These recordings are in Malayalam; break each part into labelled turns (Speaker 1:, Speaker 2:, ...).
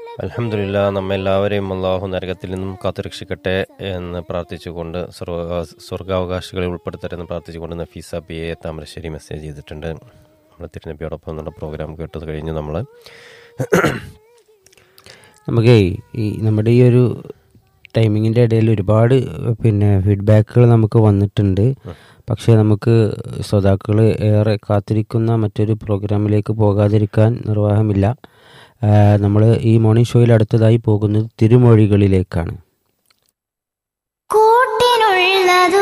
Speaker 1: അലഹമില്ല നമ്മെല്ലാവരെയും അള്ളാഹു നരകത്തിൽ നിന്നും കാത്തുരക്ഷിക്കട്ടെ എന്ന് പ്രാർത്ഥിച്ചുകൊണ്ട് സ്വർഗ സ്വർഗാവകാശികളെ ഉൾപ്പെടുത്തട്ടെ പ്രാർത്ഥിച്ചുകൊണ്ട് Nafeesa B A Thamarassery message ചെയ്തിട്ടുണ്ട് നമ്മൾ തിരുനബിയോടൊപ്പം നമ്മുടെ പ്രോഗ്രാം കേട്ടത് കഴിഞ്ഞ് നമ്മൾ
Speaker 2: നമുക്കേ ഈ നമ്മുടെ ഈ ഒരു ടൈമിങ്ങിൻ്റെ ഇടയിൽ ഒരുപാട് പിന്നെ ഫീഡ്ബാക്കുകൾ നമുക്ക് വന്നിട്ടുണ്ട് പക്ഷേ നമുക്ക് ശ്രോതാക്കൾ ഏറെ കാത്തിരിക്കുന്ന മറ്റൊരു പ്രോഗ്രാമിലേക്ക് പോകാതിരിക്കാൻ നിർവാഹമില്ല നമ്മൾ ഈ മോർണിംഗ് ഷോയിൽ അടുത്തതായി പോകുന്നത് തിരുമൊഴികളിലേക്കാണ്
Speaker 3: കൂട്ടിനുള്ളതോ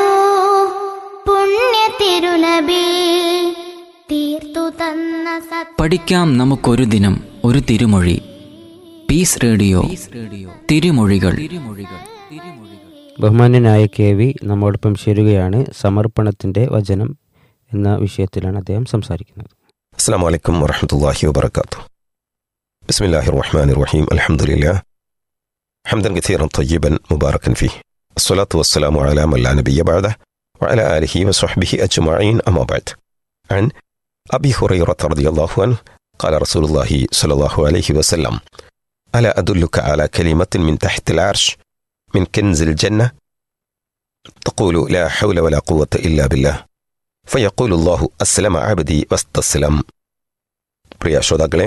Speaker 3: പുണ്യ തിരുനബി തീർത്തു തന്ന സത്
Speaker 4: പഠിക്കാം നമുക്കൊരു ദിനം ഒരു തിരുമൊഴി പീസ് റേഡിയോ തിരുമൊഴികൾ തിരുമൊഴികൾ തിരുമൊഴികൾ
Speaker 2: ബഹുമാന്യനായ കെ വി നമ്മോടൊപ്പം ചേരുകയാണ് സമർപ്പണത്തിൻ്റെ വചനം എന്ന വിഷയത്തിലാണ് അദ്ദേഹം സംസാരിക്കുന്നത്
Speaker 5: السلام عليكم ورحمة الله وبركاته بسم الله الرحمن الرحيم الحمد لله حمدا كثيرا طيبا مباركا فيه الصلاة والسلام على من لا نبي بعده وعلى آله وصحبه أجمعين أما بعد عن أبي هريرة رضي الله عنه قال رسول الله صلى الله عليه وسلم ألا أدلك على كلمة من تحت العرش من كنز الجنة تقول لا حول ولا قوة إلا بالله ഫയഖൂൽ അല്ലാഹു അസ്ലമ അബദി വസ്തസ്ലം പ്രിയ ശ്രോതാക്കളെ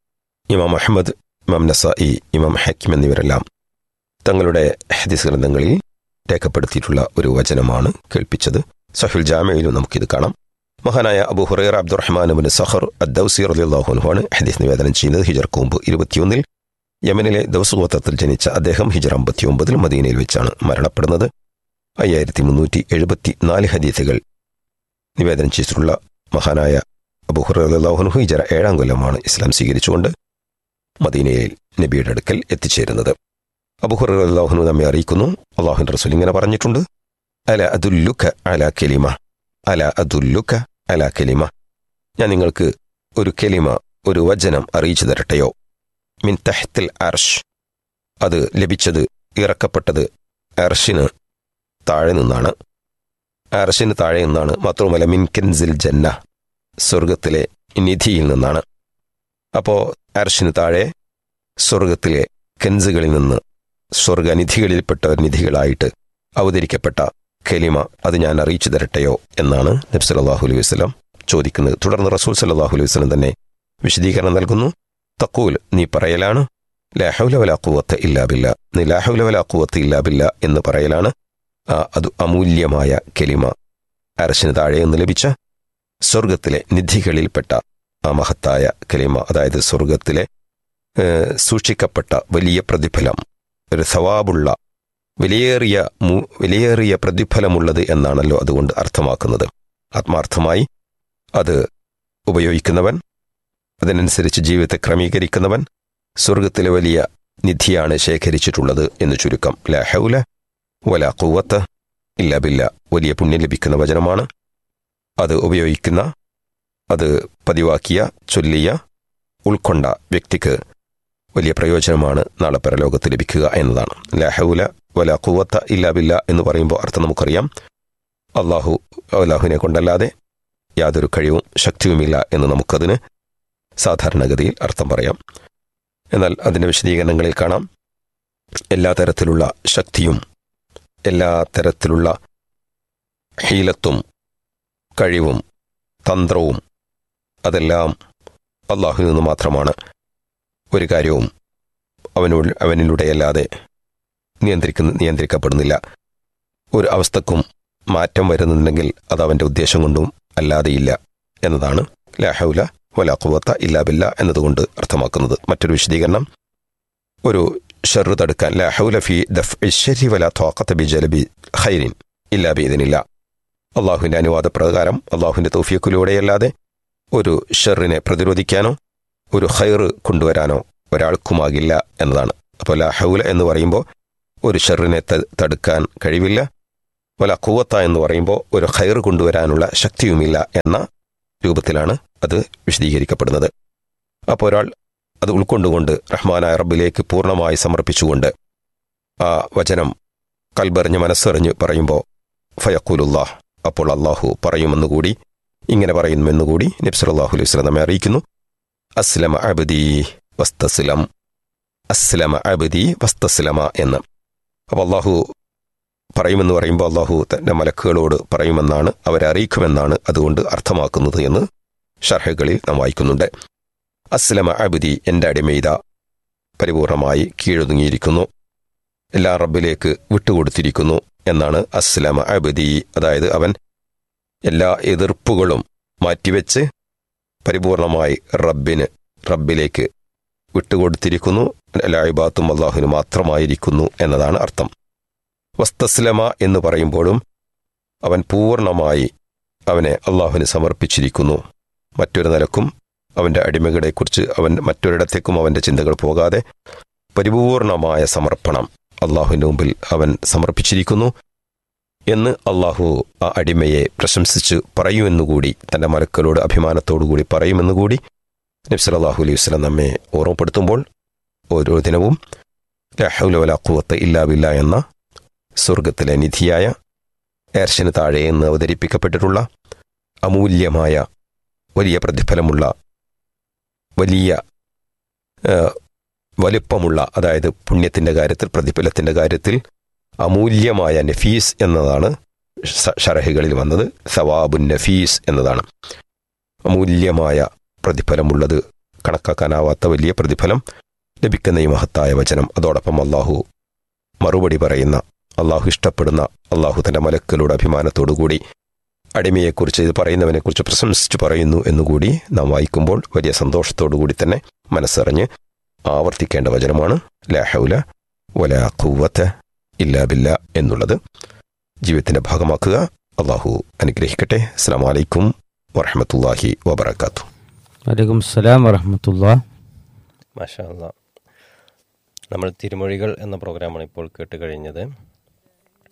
Speaker 5: ഇമാം അഹമ്മദ് ഇമാം നസായി ഇമാം ഹക്കിം എന്നിവരെല്ലാം തങ്ങളുടെ ഹദീസ് ഗ്രന്ഥങ്ങളിൽ രേഖപ്പെടുത്തിയിട്ടുള്ള ഒരു വചനമാണ് കേൾപ്പിച്ചത് സഹുൽ ജാമയിലും നമുക്കിത് കാണാം മഹാനായ Abu Hurair Abdurahman bin Sahar Addausi റളിയല്ലാഹുനുമാണ് ഹദീസ് നിവേദനം ചെയ്യുന്നത് ഹിജർ കൂമ്പ് ഇരുപത്തിയൊന്നിൽ യമനിലെ ദൗസുഗോത്രത്തിൽ ജനിച്ച അദ്ദേഹം ഹിജർ അമ്പത്തിയൊമ്പതിൽ മദീനയിൽ വെച്ചാണ് മരണപ്പെടുന്നത് അയ്യായിരത്തി മുന്നൂറ്റി എഴുപത്തി നാല് ഹദീസുകൾ നിവേദനം ചെയ്തിട്ടുള്ള മഹാനായ അബുഹുറഹു ഹിജറ ഏഴാം കൊല്ലമാണ് ഇസ്ലാം സ്വീകരിച്ചുകൊണ്ട് മദീനയിൽ നബിയുടെ അടുക്കൽ എത്തിച്ചേരുന്നത് അബുഹുറഹു നമ്മെ അറിയിക്കുന്നു അള്ളാഹുൻ റസൂൽ ഇങ്ങനെ പറഞ്ഞിട്ടുണ്ട് അല അതുല്ലുക്ക അല കെലിമ അല അതുല്ലുക്ക അല കെലിമ ഞാൻ നിങ്ങൾക്ക് ഒരു കെലിമ ഒരു വചനം അറിയിച്ചു തരട്ടെയോ മിൻ തഹ്ത്തിൽ അർഷ് അത് ലഭിച്ചത് ഇറക്കപ്പെട്ടത് അർഷിന് താഴെ നിന്നാണ് അറശിന് താഴെ നിന്നാണ് മാത്രവുമല്ല മിൻ കെൻസിൽ ജന്ന സ്വർഗത്തിലെ നിധിയിൽ നിന്നാണ് അപ്പോൾ അർഷിന് താഴെ സ്വർഗത്തിലെ കെൻസുകളിൽ നിന്ന് സ്വർഗനിധികളിൽപ്പെട്ട നിധികളായിട്ട് അവതരിക്കപ്പെട്ട ഖലിമ അത് ഞാൻ അറിയിച്ചു തരട്ടെയോ എന്നാണ് നബി സല്ലല്ലാഹു അലൈഹി വസല്ലം ചോദിക്കുന്നത് തുടർന്ന് റസൂൽ സല്ലല്ലാഹു അലൈഹി വസല്ലം തന്നെ വിശദീകരണം നൽകുന്നു തക്കൂൽ നീ പറയലാണ് ലാഹൗല വലാ ഖുവത്ത ഇല്ലാ ബില്ല നീ ലാഹൗല വലാ ഖുവത്ത ഇല്ലാ ബില്ല എന്ന് പറയലാണ് ആ അത് അമൂല്യമായ കെലിമ അരശിന് താഴെ നിന്ന് ലഭിച്ച സ്വർഗത്തിലെ നിധികളിൽപ്പെട്ട ആ മഹത്തായ കെലിമ അതായത് സ്വർഗത്തിലെ ഏഹ്, സൂക്ഷിക്കപ്പെട്ട വലിയ പ്രതിഫലം ഒരു സവാബുള്ള വിലയേറിയ മു- വിലയേറിയ പ്രതിഫലമുള്ളത് എന്നാണല്ലോ അതുകൊണ്ട് അർത്ഥമാക്കുന്നത് ആത്മാർത്ഥമായി അത് ഉപയോഗിക്കുന്നവൻ അതിനനുസരിച്ച് ജീവിതത്തെ ക്രമീകരിക്കുന്നവൻ സ്വർഗത്തിലെ വലിയ നിധിയാണ് ശേഖരിച്ചിട്ടുള്ളത് എന്ന് ചുരുക്കം ലാ ഹൗല വല കൂവത്ത് ഇല്ല ബില്ല വലിയ പുണ്യം ലഭിക്കുന്ന വചനമാണ് അത് ഉപയോഗിക്കുന്ന അത് പതിവാക്കിയ ചൊല്ലിയ ഉൾക്കൊണ്ട വ്യക്തിക്ക് വലിയ പ്രയോജനമാണ് നാളെ പരലോകത്ത് ലഭിക്കുക എന്നതാണ് ലഹൗല വല കൂവത്ത ഇല്ല ബില്ല എന്ന് പറയുമ്പോൾ അർത്ഥം നമുക്കറിയാം അള്ളാഹു അള്ളാഹുവിനെ കൊണ്ടല്ലാതെ യാതൊരു കഴിവും ശക്തിയുമില്ല എന്ന് നമുക്കതിന് സാധാരണഗതിയിൽ അർത്ഥം പറയാം എന്നാൽ അതിൻ്റെ വിശദീകരണങ്ങളിൽ കാണാം എല്ലാ തരത്തിലുള്ള ശക്തിയും എല്ലാ തരത്തിലുള്ള ഹീലത്തും കഴിവും തന്ത്രവും അതെല്ലാം അള്ളാഹുവിൽ നിന്ന് മാത്രമാണ് ഒരു കാര്യവും അവനോട് അവനിലൂടെയല്ലാതെ നിയന്ത്രിക്കുന്ന നിയന്ത്രിക്കപ്പെടുന്നില്ല ഒരു അവസ്ഥക്കും മാറ്റം വരുന്നുണ്ടെങ്കിൽ അത് അവൻ്റെ ഉദ്ദേശം കൊണ്ടും അല്ലാതെയില്ല എന്നതാണ് ലാഹൗല വല ഖുവത്ത ഇല്ലാ ബില്ല എന്നതുകൊണ്ട് അർത്ഥമാക്കുന്നത് മറ്റൊരു വിശദീകരണം ഒരു ഷെറു തടുക്കാൻ ലാ ഹൗല ഫി ദഫ് ശരി വല തോക്കത്ത് ബി ജലബി ഖൈരിൻ ഇല്ലാ ബീദിനില്ല അള്ളാഹുവിൻ്റെ അനുവാദപ്രകാരം അള്ളാഹുവിൻ്റെ തൗഫീഖിലൂടെയല്ലാതെ ഒരു ഷെറിനെ പ്രതിരോധിക്കാനോ ഒരു ഖൈർ കൊണ്ടുവരാനോ ഒരാൾക്കുമാകില്ല എന്നതാണ് അപ്പോൾ ലാ ഹൗല എന്ന് പറയുമ്പോൾ ഒരു ഷെറിനെ ത- തടുക്കാൻ കഴിവില്ല വല കൂവത്ത എന്ന് പറയുമ്പോൾ ഒരു ഖൈർ കൊണ്ടുവരാനുള്ള ശക്തിയുമില്ല എന്ന രൂപത്തിലാണ് അത് വിശദീകരിക്കപ്പെടുന്നത് അപ്പോൾ ഒരാൾ അത് ഉൾക്കൊണ്ടുകൊണ്ട് റഹ്മാനായ റബ്ബിലേക്ക് പൂർണ്ണമായി സമർപ്പിച്ചുകൊണ്ട് ആ വചനം കൽബറിഞ്ഞ് മനസ്സറിഞ്ഞ് പറയുമ്പോൾ ഫയക്കൂലുല്ലാഹ് അപ്പോൾ അള്ളാഹു പറയുമെന്നുകൂടി ഇങ്ങനെ പറയുമെന്നുകൂടി നബ്സലാഹു അലൈഹി സ്വലം നമ്മെ അറിയിക്കുന്നു അസ്ലമ അബദി വസ്തസ്ലം അസ്ലമ അബദി വസ്തസ്ലമ എന്ന് അപ്പോൾ അള്ളാഹു പറയുമെന്ന് പറയുമ്പോൾ അള്ളാഹു തന്റെ മലക്കുകളോട് പറയുമെന്നാണ് അവരെ അറിയിക്കുമെന്നാണ് അതുകൊണ്ട് അർത്ഥമാക്കുന്നത് എന്ന് ഷർഹകളിൽ നാം വായിക്കുന്നുണ്ട് അസ്ലമ അബുദി എൻ്റെ അടിമയിത പരിപൂർണമായി കീഴൊതുങ്ങിയിരിക്കുന്നു എല്ലാ റബ്ബിലേക്ക് വിട്ടുകൊടുത്തിരിക്കുന്നു എന്നാണ് അസ്ലമ അബുദി അതായത് അവൻ എല്ലാ എതിർപ്പുകളും മാറ്റിവെച്ച് പരിപൂർണമായി റബ്ബിന് റബ്ബിലേക്ക് വിട്ടുകൊടുത്തിരിക്കുന്നു എല്ലാ ഇബാത്തും അള്ളാഹുവിന് മാത്രമായിരിക്കുന്നു എന്നതാണ് അർത്ഥം വസ്തസ്ലമ എന്ന് പറയുമ്പോഴും അവൻ പൂർണ്ണമായി അവനെ അള്ളാഹുവിന് സമർപ്പിച്ചിരിക്കുന്നു മറ്റൊരു നിലക്കും അവൻ്റെ അടിമകളെക്കുറിച്ച് അവൻ മറ്റൊരിടത്തേക്കും അവൻ്റെ ചിന്തകൾ പോകാതെ പരിപൂർണമായ സമർപ്പണം അള്ളാഹുവിൻ്റെ മുമ്പിൽ അവൻ സമർപ്പിച്ചിരിക്കുന്നു എന്ന് അള്ളാഹു ആ അടിമയെ പ്രശംസിച്ച് പറയുമെന്നുകൂടി തൻ്റെ മലക്കളോട് അഭിമാനത്തോടുകൂടി പറയുമെന്നുകൂടി നബ്സലാഹു അലൈഹി വസ്ലം നമ്മെ ഓർമ്മപ്പെടുത്തുമ്പോൾ ഓരോ ദിനവും ലഹുലവലാക്കുവത്ത് ഇല്ലാവില്ല എന്ന സ്വർഗത്തിലെ നിധിയായ ഏർഷന് താഴെ എന്ന് അവതരിപ്പിക്കപ്പെട്ടിട്ടുള്ള അമൂല്യമായ വലിയ പ്രതിഫലമുള്ള വലിയ ആ, വലിപ്പമുള്ള അതായത് പുണ്യത്തിൻ്റെ കാര്യത്തിൽ പ്രതിഫലത്തിൻ്റെ കാര്യത്തിൽ അമൂല്യമായ നഫീസ് എന്നതാണ് ഷ- ഷറഹുകളിൽ വന്നത് സവാബുൻ നഫീസ് എന്നതാണ് അമൂല്യമായ പ്രതിഫലമുള്ളത് കണക്കാക്കാനാവാത്ത വലിയ പ്രതിഫലം ലഭിക്കുന്ന ഈ മഹത്തായ വചനം അതോടൊപ്പം അള്ളാഹു മറുപടി പറയുന്ന അള്ളാഹു ഇഷ്ടപ്പെടുന്ന അള്ളാഹു തന്റെ മലക്കളുടെ അഭിമാനത്തോടുകൂടി അടിമയെക്കുറിച്ച് ഇത് പറയുന്നവനെക്കുറിച്ച് പ്രശംസിച്ച് പറയുന്നു എന്നുകൂടി നാം വായിക്കുമ്പോൾ വലിയ സന്തോഷത്തോടുകൂടി തന്നെ മനസ്സറിഞ്ഞ് ആവർത്തിക്കേണ്ട വചനമാണ് ലാഹൗല വല ഖുവത്ത് ഇല്ലാ ബില്ല എന്നുള്ളത് ജീവിതത്തിന്റെ ഭാഗമാക്കുക അള്ളാഹു അനുഗ്രഹിക്കട്ടെ അസ്സാം വലൈക്കും വറഹമത്തല്ലാഹി വബർക്കാത്തു
Speaker 2: വലൈക്കും സ്സലാം വറഹമത്തുള്ള
Speaker 1: മാഷാ അല്ലാ നമ്മൾ തിരുമൊഴികൾ എന്ന പ്രോഗ്രാമാണ് ഇപ്പോൾ കേട്ട് കഴിഞ്ഞത്